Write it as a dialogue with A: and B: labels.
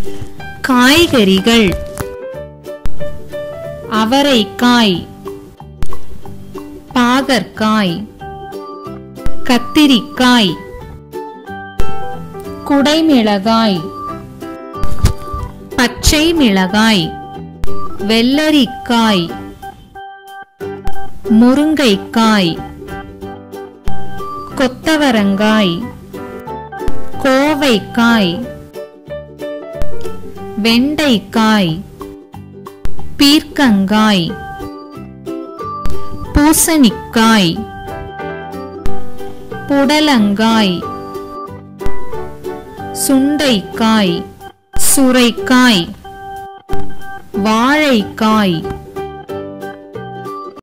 A: காய்கறிகள் அவரைக்காய் பாகற்காய் கத்திரிக்காய் குடைமிளகாய் பச்சை மிளகாய் வெள்ளரிக்காய் முருங்கைக்காய் கொத்தவரங்காய் கோவைக்காய் வெண்டைக்காய் பீர்க்கங்காய் பூசணிக்காய் புடலங்காய் சுண்டைக்காய் சுரைக்காய் வாழைக்காய்